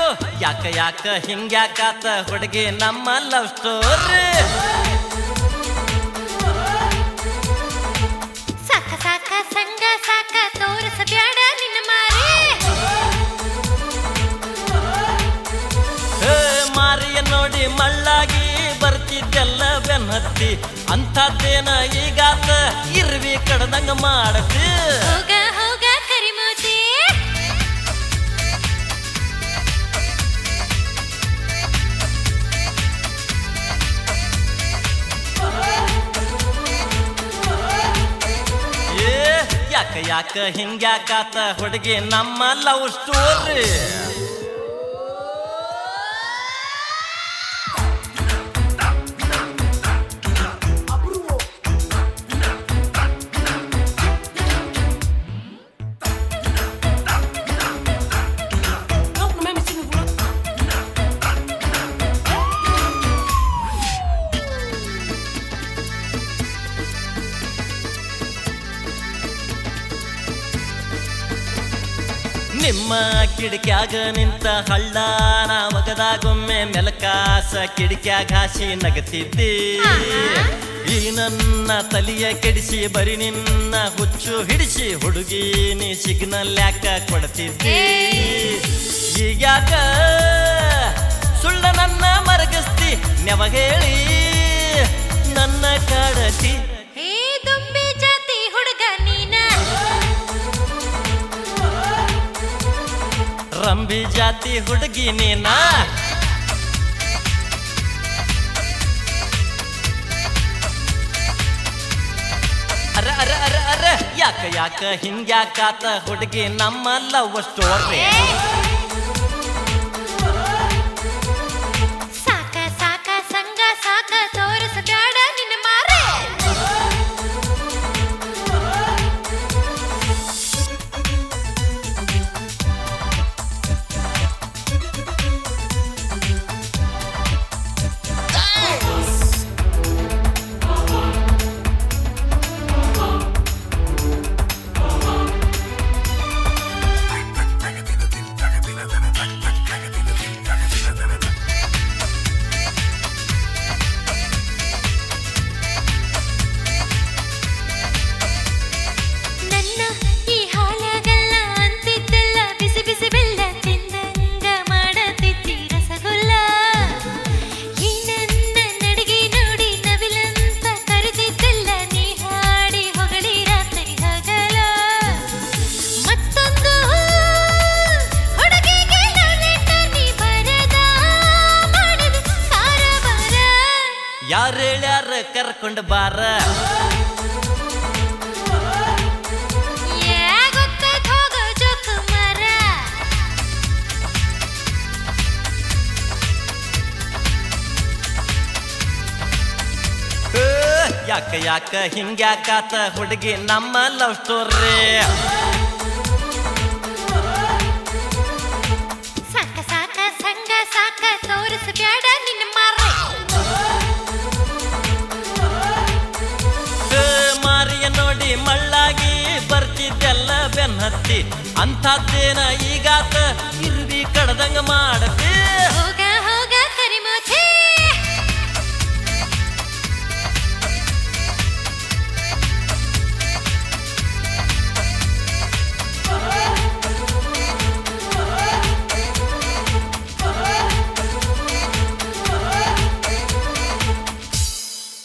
ಯಾಕ ಯಾಕ ಹಿಂಗ್ಯಾಕಾತ ಹುಡುಗಿ ನಮ್ಮ ಲವ್ ಸ್ಟೋರಿ ಸಾಕ ಸಾಕ ಸಂಗ ಸಾಕ ತೋರಿಸಬ್ಯಾಡ ನಿನ್ನ ಮಾರಿ ಹೇ, ಮಾರಿಯ ನೋಡಿ ಮಳ್ಳಾಗಿ ಬರ್ತಿದ್ದೆಲ್ಲ ಬೆನ್ನತ್ತಿ ಅಂಥದ್ದೇನ ಈಗಾತ ಇರ್ವಿ ಕಡ್ದಂಗ ಮಾಡತಿ ಹೋಗ ಹೋಗ ಕರಿಮೂತಿ ಏ ಯಾಕ ಯಾಕ ಹಿಂಗ್ಯಾಕಾತ ಹುಡುಗಿ ನಮ್ಮ love story Non, non, même si nous voulons. ನಿಮ್ಮ ಕಿಡಿಕ್ಯಾಗ ನಿಂತ ಹಳ್ಳಾನ ಮಗದಾಗೊಮ್ಮೆ ಮೆಲಕಾಸ ಕಿಡಿಕ್ಯಾಗ ಹಾಸಿ ನಗತಿದ್ದಿ ಈ ನನ್ನ ತಲಿಯ ಕೆಡಿಸಿ ಬರಿ ನಿನ್ನ ಹುಚ್ಚು ಹಿಡಿಸಿ ಹುಡುಗಿ ನೀ ಸಿಗ್ನಲ್ ಯಾಕ ಕೊಡ್ತಿದ್ದಿ ಈಗ್ಯಾಕ ಸುಳ್ಳ ನನ್ನ ಮರಗಸ್ತಿ ನೆವ ಹೇಳಿ ನನ್ನ ಕಾಡತಿ ಹೇ ದುಂಬಿ ಜಾತಿ ಹುಡುಗ ನೀನ ರಂಬಿ ಜಾತಿ ಹುಡುಗಿ ನೀನ ಅರ ಅರ ಅರ ಅರ ಯಾಕ ಯಾಕ ಹಿಂಗ್ಯಾಕಾತ ಹುಡುಗಿ ನಮ್ಮ ಲವ್ ಸ್ಟೋರಿ ಸಾಕ ಸಾಕ ಸಂಗ ಸಾಕ ತೋರಿಸಬ್ಯಾಡ ನಿನ್ನ ಮಾರಿ ನನ್ನ ಈ ಹಾಲಗಲ್ಲ ಅಂತಿದ್ದೆಲ್ಲ ಬಿಸಿ ಬಿಸಿ ಬೆಲ್ಲ ತಿಂದಂಗ ಮಾಡತಿದ್ದಿ ರಸಗುಲ್ಲ ಈ ನನ್ನ ನಡಿಗೆ ನೋಡಿ ನವಿಲಂತ ಕರೆದಿದ್ದೆಲ್ಲ ನೀ ಹಾಡಿ ಹೊಗಳಿ ರಾತ್ರಿ ಹಗಲ ಮತ್ತೊಂದು ಹುಡುಗಿಗೆ love letter ನೀ ಬರೆದ ಮಾಡಿದ ಕಾರವಾರ ಯಾರು ಹೇಳ್ಯಾರ ಕರ್ಕೊಂಡು ಬಾರ ಯಾ ಗೊತ್ತೈತ್ ಹೋಗೋ ಜೋಕು ಮರ ಏ, ಯಾಕ ಯಾಕ ಹಿಂಗ್ಯಾಕಾತ ಹುಡುಗಿ ನಮ್ಮ ಲವ್ ಸ್ಟೋರಿ ಸಾಕ ಸಾಕ ಸಂಗ ಸಾಕ ತೋರಿಸಬ್ಯಾಡ ನಿನ್ನ ಮಾರಿ ಏ, ಮಾರಿಯ ನೋಡಿ ಮಳ್ಳಾಗಿ ಬರ್ತಿದ್ದೆಲ್ಲ ಬೆನ್ನತ್ತಿ ಅಂಥದ್ದೇನ ಈಗಾತ ಇರ್ವಿ ಕಡ್ದಂಗ ಮಾಡತಿ